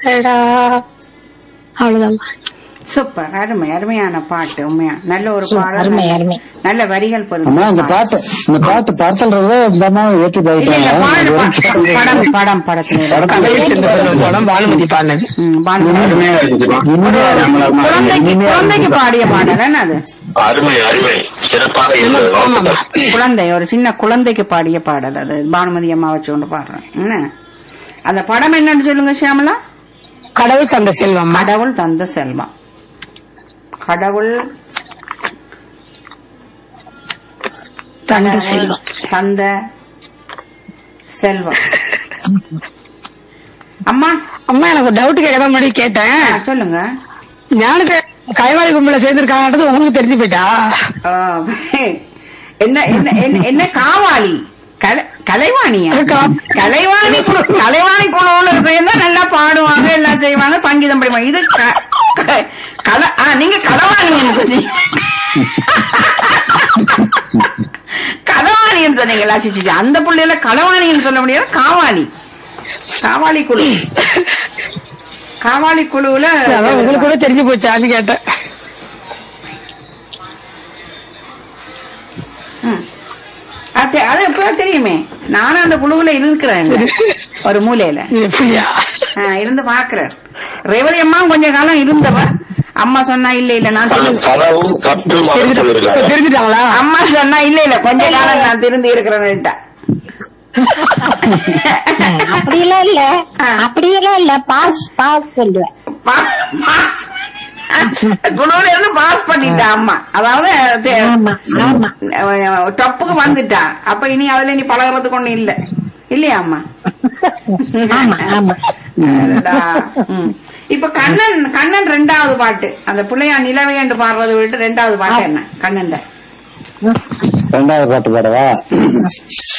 அடடா அவ்வளவுதான் சூப்பர் அருமை அருமையான பாட்டு உண்மையா நல்ல ஒரு சூப்பர், பாடல் அருமை, நல்ல- அருமை. நல்ல வரிகள் அம்மா இந்த பொருள் பாட்டு இந்த பாட்டு படத்துலறது இந்த அம்மா ஏற்றி இல்ல, இல்ல, பாடு, பா- போயிட்டாங்க படம் படம் படத்துல படத்துல படம் பானுமதி பாடினது ம், பாடு. அருமையா இருக்குதுமா குழந்தைக்கு குழந்தைக்கு பாடிய பாடல் என்ன அது அருமை அருமை சிறப்பாக இருந்தது வாழ்த்துக்கள். குழந்தை ஒரு சின்ன குழந்தைக்கு பாடிய பாடல் அது பானுமதி அம்மா வச்சு கொண்டு பாடுறேன் என்ன அந்த படம் என்னன்னு சொல்லுங்க ஷியாமலா கடவுள் தந்த செல்வம் கடவுள் தந்த செல்வம் கடவுள் தந்த செல்வம் தந்த செல்வம் அம்மா அம்மா எனக்கு ஒரு டவுட் கேட்க தான் முன்னாடி கேட்டேன் ஆ, சொல்லுங்க ஞானத்தை கைவாளி கும்பல சேர்ந்திருக்காங்கன்றது உங்களுக்கு தெரிஞ்சு போயிட்டா ஆ, என்ன என்ன என்ன- என்ன காவாளி கலை- கலைவாணியா கா- கலைவாணி குழு கலைவாணி குழுவுல இருக்கிறவங்க நல்லா பாடுவாங்க எல்லாம் செய்வாங்க சங்கீதம் படிப்பாங்க இது க- க- கல ஆ, நீங்க களவாணி சொன்னீங்க களவாணின்னு சொன்னீங்களா சிச்சி அந்த புள்ளையில களவாணின்னு சொல்ல முடியாது காவாளி காவாளி குழு காவாளி குழுவுல அதான் உங்களுக்கு கூட தெரிஞ்சு போச்சான்னு கேட்டேன் ம். அது அது எப்ப தெரியுமே நானும் அந்த குழுவுல இருக்கிறேன் ஒரு மூலையில எப்படியா ஆ, இருந்து பாக்குறேன் ரேவதி அம்மா கொஞ்ச காலம் இருந்தவ அம்மா சொன்னா இல்ல இல்ல நான் திருந்து- கனவும் கற்றும் அவர் சொல்லியிருக்காங்க தெரிஞ்சுட்டாங்களா அம்மா சொன்னா இல்ல இல்ல கொஞ்ச காலம் நான் திருந்து இருக்கிறேன்னுட்டா அப்படியெல்லாம் இல்ல அப்படியெல்லாம் இல்ல பாஸ் பாஸ் சொல்லுவேன் பா- பா- குழுவுல இருந்து பாஸ் பண்ணிட்டா அம்மா அதாவது தே- ஆமா ஆமா அஹ் டப்புக்கு வந்துட்டா அப்ப இனி அதுல நீ பழகுறதுக்கு ஒண்ணு இல்ல இல்லையா அம்மா ஆமா ஆமா அடடா. ம். இப்ப கண்ணன் கண்ணன் ரெண்டாவது பாட்டு அந்த பிள்ளையா நிலவை என்று பாடுறது விட்டு ரெண்டாவது பாட்டு என்ன கண்ணன் ரெண்டாவது பாட்டு பாடவா